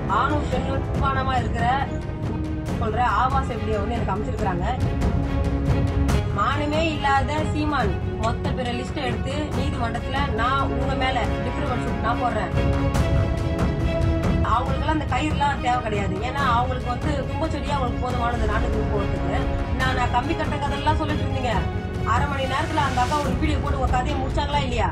ஆணும் பெண்ணும் நிர்வாணமா இருக்கிற சொல்ற ஆபாச வீடியோ வந்து எனக்கு அமைச்சிருக்காங்க மானமே இல்லாத சீமான் மொத்த பிற லிஸ்ட் எடுத்து நீதிமன்றத்துல நான் உங்க மேல டிப்ரமன் சூட் நான் போடுறேன் அவங்களுக்கெல்லாம் அந்த கயிறுலாம் தேவை கிடையாது ஏன்னா அவங்களுக்கு வந்து தும்பச்செடி அவங்களுக்கு போதுமானது நாட்டுக்கு போறதுக்கு நான் நான் கம்பி கட்ட கதையெல்லாம் சொல்லிட்டு இருந்தீங்க அரை மணி நேரத்துல அந்த அக்கா ஒரு வீடியோ போட்டு உங்க கதையை முடிச்சாங்களா இல்லையா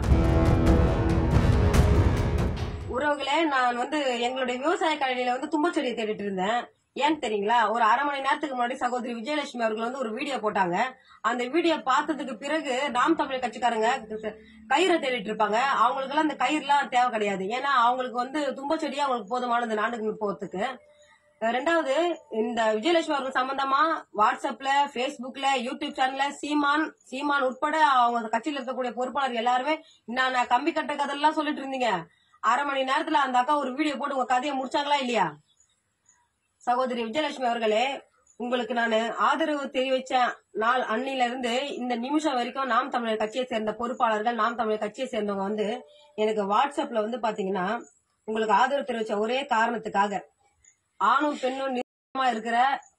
உறவுகளே நான் வந்து எங்களுடைய விவசாய கழனியில வந்து தும்பச்செடியை தேடிட்டு இருந்தேன் ஏன்னு தெரியுங்களா ஒரு அரை மணி நேரத்துக்கு முன்னாடி சகோதரி விஜயலட்சுமி அவர்கள் வந்து ஒரு வீடியோ போட்டாங்க அந்த வீடியோ பார்த்ததுக்கு பிறகு நாம் தமிழ் கட்சிக்காரங்க கயிறை தேடிட்டு இருப்பாங்க அவங்களுக்கெல்லாம் அந்த கயிறுலாம் தேவை கிடையாது ஏன்னா அவங்களுக்கு வந்து தும்பச்செடி அவங்களுக்கு போதுமானது நாட்டுக்கு போறதுக்கு ரெண்டாவது இந்த விஜயலட்சுமி அவர்கள் சம்பந்தமா வாட்ஸ்அப்ல பேஸ்புக்ல யூடியூப் சேனல்ல சீமான் சீமான் உட்பட அவங்க கட்சியில் இருக்கக்கூடிய பொறுப்பாளர் எல்லாருமே நான் நான் கம்பி கட்ட கதையெல்லாம் சொல்லிட்டு இருந்தீங்க அரை மணி நேரத்துல அந்த அக்கா ஒரு வீடியோ போட்டு உங்க கதையை முடிச்சாங்களா இல்லையா சகோதரி விஜயலட்சுமி அவர்களே உங்களுக்கு நான் ஆதரவு தெரிவிச்ச நாள் அன்னில இருந்து இந்த நிமிஷம் வரைக்கும் நாம் தமிழர் கட்சியை சேர்ந்த பொறுப்பாளர்கள் நாம் தமிழர் கட்சியை சேர்ந்தவங்க வந்து எனக்கு வாட்ஸ்அப்ல வந்து பாத்தீங்கன்னா உங்களுக்கு ஆதரவு தெரிவிச்ச ஒரே காரணத்துக்காக ஆணும் பெண்ணும் நிர்வாணமா இருக்கிற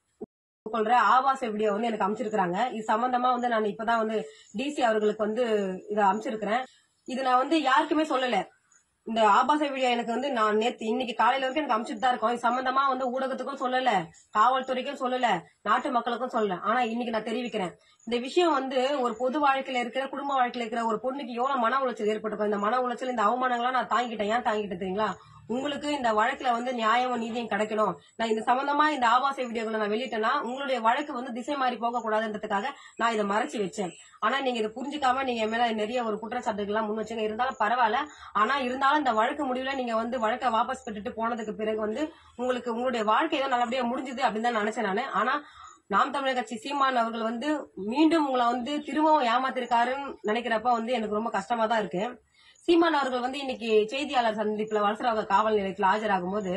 கொள்ற ஆபாச வீடியோ வந்து எனக்கு அமைச்சிருக்காங்க இது சம்பந்தமா வந்து நான் இப்பதான் வந்து டிசி அவர்களுக்கு வந்து இதை அமைச்சிருக்கிறேன் இது நான் வந்து யாருக்குமே சொல்லல இந்த ஆபாச வீடியோ எனக்கு வந்து நான் நேத்து இன்னைக்கு காலையில வரைக்கும் எனக்கு அமைச்சிட்டு தான் இருக்கோம் இது சம்பந்தமா வந்து ஊடகத்துக்கும் சொல்லல காவல்துறைக்கும் சொல்லல நாட்டு மக்களுக்கும் சொல்லல ஆனா இன்னைக்கு நான் தெரிவிக்கிறேன் இந்த விஷயம் வந்து ஒரு பொது வாழ்க்கையில இருக்கிற குடும்ப வாழ்க்கையில இருக்கிற ஒரு பொண்ணுக்கு எவ்வளவு மன உளைச்சல் ஏற்பட்டிருக்கும் இந்த மன உளைச்சல் இந்த அவமானங்களா நான் தாங்கிட்டேன் ஏன் தாங்கிட்டேன் தெரியுங்களா உங்களுக்கு இந்த வழக்குல வந்து நியாயமும் நீதியும் கிடைக்கணும் நான் இந்த சம்பந்தமா இந்த ஆபாச வீடியோக்களை நான் வெளியிட்டேன்னா உங்களுடைய வழக்கு வந்து திசை மாறி போக கூடாதுன்றதுக்காக நான் இதை மறைச்சு வச்சேன் ஆனா நீங்க இதை புரிஞ்சுக்காம நீங்க என் மேல நிறைய ஒரு குற்றச்சாட்டுகள்லாம் முன் வச்சுங்க இருந்தாலும் பரவாயில்ல ஆனா இருந்தாலும் இந்த வழக்கு முடிவுல நீங்க வந்து வழக்கை வாபஸ் பெற்றுட்டு போனதுக்கு பிறகு வந்து உங்களுக்கு உங்களுடைய வாழ்க்கை ஏதோ நல்லபடியா முடிஞ்சது அப்படின்னு தான் நினைச்சேன் நானு ஆனா நாம் தமிழர் கட்சி சீமான் அவர்கள் வந்து மீண்டும் உங்களை வந்து திரும்பவும் ஏமாத்திருக்காருன்னு நினைக்கிறப்ப வந்து எனக்கு ரொம்ப கஷ்டமா தான் இருக்கு சீமான் அவர்கள் வந்து இன்னைக்கு செய்தியாளர் சந்திப்புல வலசராக காவல் நிலையத்தில் ஆஜராகும் போது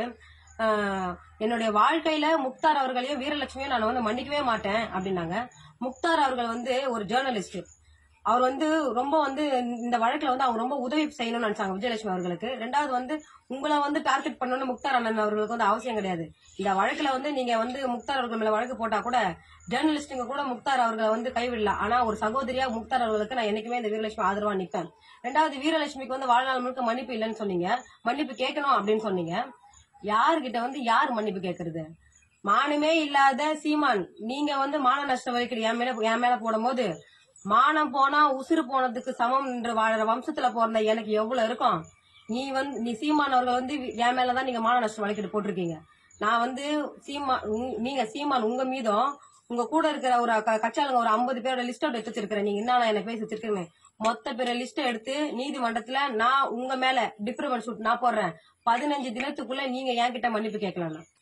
ஆஹ், என்னுடைய வாழ்க்கையில முக்தார் அவர்களையும் வீரலட்சுமியும் நான் வந்து மன்னிக்கவே மாட்டேன் அப்படின்னாங்க முக்தார் அவர்கள் வந்து ஒரு ஜேர்னலிஸ்ட் அவர் வந்து ரொம்ப வந்து இந்த வழக்குல வந்து அவங்க ரொம்ப உதவி செய்யணும்னு நினைச்சாங்க விஜயலட்சுமி அவர்களுக்கு ரெண்டாவது வந்து உங்களை வந்து டார்கெட் பண்ணணும்னு முக்தார் அண்ணன் அவர்களுக்கு வந்து அவசியம் கிடையாது இந்த வழக்குல வந்து நீங்க வந்து முக்தார் அவர்கள் மேல வழக்கு போட்டா கூட ஜேர்னலிஸ்டுங்க கூட முக்தார் அவர்களை வந்து கைவிடலாம் ஆனா ஒரு சகோதரியா முக்தார் அவர்களுக்கு நான் என்னைக்குமே இந்த வீரலட்சுமி ஆதரவா நிப்பேன் ரெண்டாவது வீரலட்சுமிக்கு வந்து வாழ்நாள் முழுக்க மன்னிப்பு இல்லைன்னு சொன்னீங்க மன்னிப்பு கேட்கணும் அப்படின்னு சொன்னீங்க யாருகிட்ட வந்து யார் மன்னிப்பு கேட்கறது மானமே இல்லாத சீமான் நீங்க வந்து மான நஷ்ட வரைக்கும் என் மேல என் மேல போடும்போது மானம் போனா உசுறு போனதுக்கு சமம் என்று வாழற வம்சத்துல பிறந்த எனக்கு எவ்வளவு இருக்கும் நீ வந்து நீ சீமான் அவர்கள் வந்து என் மேலதான் நீங்க மான நஷ்டம் வழக்கிட்டு போட்டிருக்கீங்க நான் வந்து சீமான் உங்க- நீங்க சீமான் உங்க மீதும் உங்க கூட இருக்கிற ஒரு க- கட்சியாளுங்க ஒரு ஐம்பது பேரோட லிஸ்ட் அவுட் எடுத்து வச்சிருக்கிறேன் நீங்க என்ன எனக்கு பேசி வச்சிருக்கீங்க மொத்த பேர லிஸ்ட் எடுத்து நீதிமன்றத்துல நான் உங்க மேல டிப்ரமன் சூட் நான் போடுறேன் பதினஞ்சு தினத்துக்குள்ள நீங்க என்கிட்ட மன்னிப்பு கேட்கலாம்